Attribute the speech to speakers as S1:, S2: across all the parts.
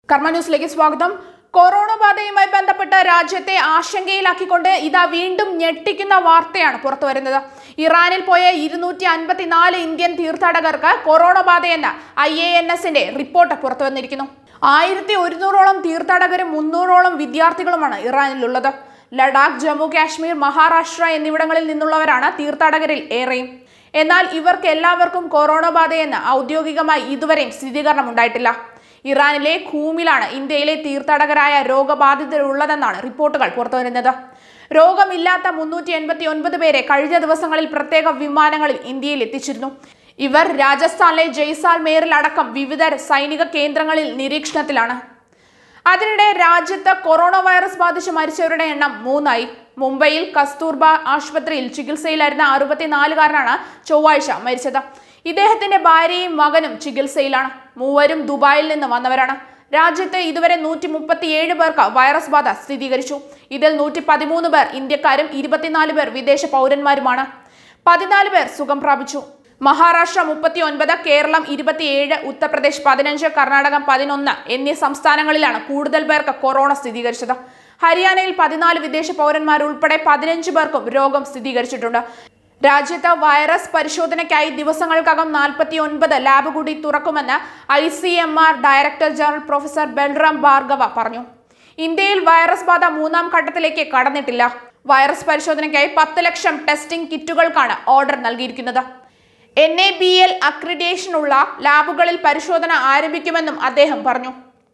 S1: കർമ്മ ന്യൂസിലേക്ക് സ്വാഗതം കൊറോണ ബാധയുമായി ബന്ധപ്പെട്ട് രാജ്യത്തെ ആശങ്കയിലാക്കിക്കൊണ്ട് ഇതാ വീണ്ടും ഞെട്ടിക്കുന്ന വാർത്തയാണ് പുറത്തു വരുന്നത് ഇറാനിൽ പോയ ഇരുന്നൂറ്റി അൻപത്തിനാല് ഇന്ത്യൻ തീർത്ഥാടകർക്ക് കൊറോണ ബാധയെന്ന് ഐ എ എൻ എസിന്റെ റിപ്പോർട്ട് പുറത്തു വന്നിരിക്കുന്നു ആയിരത്തി ഒരുന്നൂറോളം തീർത്ഥാടകരും മുന്നൂറോളം വിദ്യാർത്ഥികളുമാണ് ഇറാനിലുള്ളത് ലഡാക്ക് ജമ്മു കാശ്മീർ മഹാരാഷ്ട്ര എന്നിവിടങ്ങളിൽ നിന്നുള്ളവരാണ് തീർത്ഥാടകരിൽ ഏറെയും എന്നാൽ ഇവർക്ക് എല്ലാവർക്കും കൊറോണ ബാധയെന്ന് ഔദ്യോഗികമായി ഇതുവരെയും സ്ഥിരീകരണം ഉണ്ടായിട്ടില്ല ഇറാനിലെ ഖൂമിലാണ് ഇന്ത്യയിലെ തീർത്ഥാടകരായ രോഗബാധിതരുള്ളതെന്നാണ് റിപ്പോർട്ടുകൾ പുറത്തുവരുന്നത് രോഗമില്ലാത്ത മുന്നൂറ്റി എൺപത്തി ഒൻപത് പേരെ കഴിഞ്ഞ ദിവസങ്ങളിൽ പ്രത്യേക വിമാനങ്ങളിൽ ഇന്ത്യയിൽ എത്തിച്ചിരുന്നു ഇവർ രാജസ്ഥാനിലെ ജയ്സാൽമേറിൽ അടക്കം വിവിധ സൈനിക കേന്ദ്രങ്ങളിൽ നിരീക്ഷണത്തിലാണ് അതിനിടെ രാജ്യത്ത് കൊറോണ വൈറസ് ബാധിച്ച് മരിച്ചവരുടെ എണ്ണം മൂന്നായി മുംബൈയിൽ കസ്തൂർബ ആശുപത്രിയിൽ ചികിത്സയിലായിരുന്ന അറുപത്തിനാലുകാരനാണ് ചൊവ്വാഴ്ച മരിച്ചത് ഇദ്ദേഹത്തിന്റെ ഭാര്യയും മകനും ചികിത്സയിലാണ് മൂവരും ദുബായിൽ നിന്ന് വന്നവരാണ് രാജ്യത്ത് ഇതുവരെ നൂറ്റി മുപ്പത്തിയേഴ് പേർക്ക് വൈറസ് ബാധ സ്ഥിരീകരിച്ചു ഇതിൽ നൂറ്റി പതിമൂന്ന് പേർ ഇന്ത്യക്കാരും ഇരുപത്തിനാല് പേർ വിദേശ പൗരന്മാരുമാണ് പതിനാല് പേർ സുഖം പ്രാപിച്ചു മഹാരാഷ്ട്ര മുപ്പത്തി ഒൻപത് കേരളം ഇരുപത്തിയേഴ് ഉത്തർപ്രദേശ് പതിനഞ്ച് കർണാടകം പതിനൊന്ന് എന്നീ സംസ്ഥാനങ്ങളിലാണ് കൂടുതൽ പേർക്ക് കൊറോണ സ്ഥിരീകരിച്ചത് ഹരിയാനയിൽ പതിനാല് വിദേശ പൗരന്മാരുൾപ്പെടെ പതിനഞ്ച് പേർക്കും രോഗം സ്ഥിരീകരിച്ചിട്ടുണ്ട് രാജ്യത്ത് വൈറസ് പരിശോധനയ്ക്കായി ദിവസങ്ങൾക്കകം നാൽപ്പത്തി ഒൻപത് ലാബ് കൂടി തുറക്കുമെന്ന് I C M R director general professor Balram Bhargava പറഞ്ഞു ഇന്ത്യയിൽ വൈറസ് ബാധ മൂന്നാം ഘട്ടത്തിലേക്ക് കടന്നിട്ടില്ല വൈറസ് പരിശോധനയ്ക്കായി പത്ത് ലക്ഷം ടെസ്റ്റിംഗ് കിറ്റുകൾക്കാണ് ഓർഡർ നൽകിയിരിക്കുന്നത് എൻ എ ബി എൽ അക്രിഡേഷനുള്ള ലാബുകളിൽ പരിശോധന ആരംഭിക്കുമെന്നും അദ്ദേഹം പറഞ്ഞു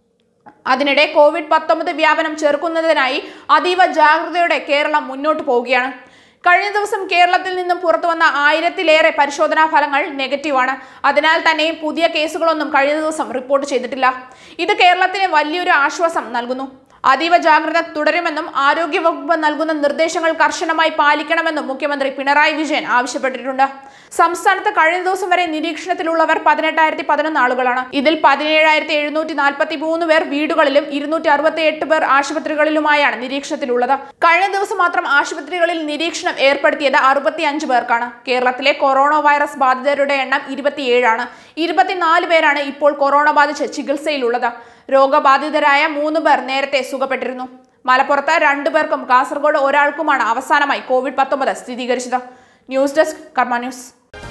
S1: അതിനിടെ കോവിഡ് പത്തൊമ്പത് വ്യാപനം ചെറുക്കുന്നതിനായി അതീവ ജാഗ്രതയോടെ കേരളം മുന്നോട്ട് പോവുകയാണ് കഴിഞ്ഞ ദിവസം കേരളത്തിൽ നിന്നും പുറത്തു വന്ന ആയിരത്തിലേറെ പരിശോധനാ ഫലങ്ങൾ നെഗറ്റീവാണ് അതിനാൽ തന്നെ പുതിയ കേസുകളൊന്നും കഴിഞ്ഞ ദിവസം റിപ്പോർട്ട് ചെയ്തിട്ടില്ല ഇത് കേരളത്തിന് വലിയൊരു ആശ്വാസം നൽകുന്നു അതീവ ജാഗ്രത തുടരുമെന്നും ആരോഗ്യവകുപ്പ് നൽകുന്ന നിർദ്ദേശങ്ങൾ കർശനമായി പാലിക്കണമെന്നും മുഖ്യമന്ത്രി പിണറായി വിജയൻ ആവശ്യപ്പെട്ടിട്ടുണ്ട് സംസ്ഥാനത്ത് കഴിഞ്ഞ ദിവസം വരെ നിരീക്ഷണത്തിലുള്ളവർ പതിനെട്ടായിരത്തി പതിനൊന്ന് ആളുകളാണ് ഇതിൽ പതിനേഴായിരത്തി എഴുന്നൂറ്റി നാൽപ്പത്തി മൂന്ന് പേർ വീടുകളിലും ഇരുന്നൂറ്റി അറുപത്തി എട്ട് പേർ ആശുപത്രികളിലുമായാണ് നിരീക്ഷണത്തിലുള്ളത് കഴിഞ്ഞ ദിവസം മാത്രം ആശുപത്രികളിൽ നിരീക്ഷണം ഏർപ്പെടുത്തിയത് അറുപത്തി അഞ്ച് പേർക്കാണ് കേരളത്തിലെ കൊറോണ വൈറസ് ബാധിതരുടെ എണ്ണം ഇരുപത്തിയേഴാണ് ഇരുപത്തിനാല് പേരാണ് ഇപ്പോൾ കൊറോണ ബാധിച്ച് ചികിത്സയിലുള്ളത് രോഗബാധിതരായ മൂന്ന് പേർ നേരത്തെ സുഖപ്പെട്ടിരുന്നു മലപ്പുറത്ത് രണ്ടു പേർക്കും കാസർഗോഡ് ഒരാൾക്കുമാണ് അവസാനമായി കോവിഡ് പത്തൊമ്പത് സ്ഥിരീകരിച്ചത് ന്യൂസ് ഡെസ്ക് കർമ്മ ന്യൂസ്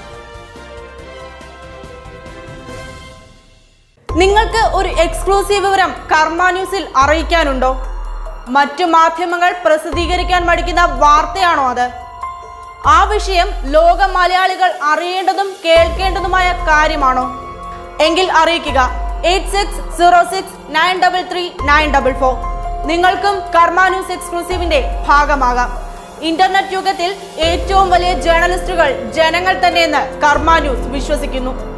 S2: നിങ്ങൾക്ക് ഒരു എക്സ്ക്ലൂസീവ് വിവരം കർമ്മ ന്യൂസിൽ അറിയിക്കാനുണ്ടോ മറ്റു മാധ്യമങ്ങൾ പ്രസിദ്ധീകരിക്കാൻ മടിക്കുന്ന വാർത്തയാണോ അത് ആ വിഷയം ലോക മലയാളികൾ അറിയേണ്ടതും കേൾക്കേണ്ടതുമായ കാര്യമാണോ എങ്കിൽ അറിയിക്കുക eight six zero six nine double three nine double four നിങ്ങൾക്കും കർമ്മ ന്യൂസ് എക്സ്ക്ലൂസീവിന്റെ ഭാഗമാകാം ഇന്റർനെറ്റ് യുഗത്തിൽ ഏറ്റവും വലിയ ജേർണലിസ്റ്റുകൾ ജനങ്ങൾ തന്നെയെന്ന് കർമ്മ ന്യൂസ് വിശ്വസിക്കുന്നു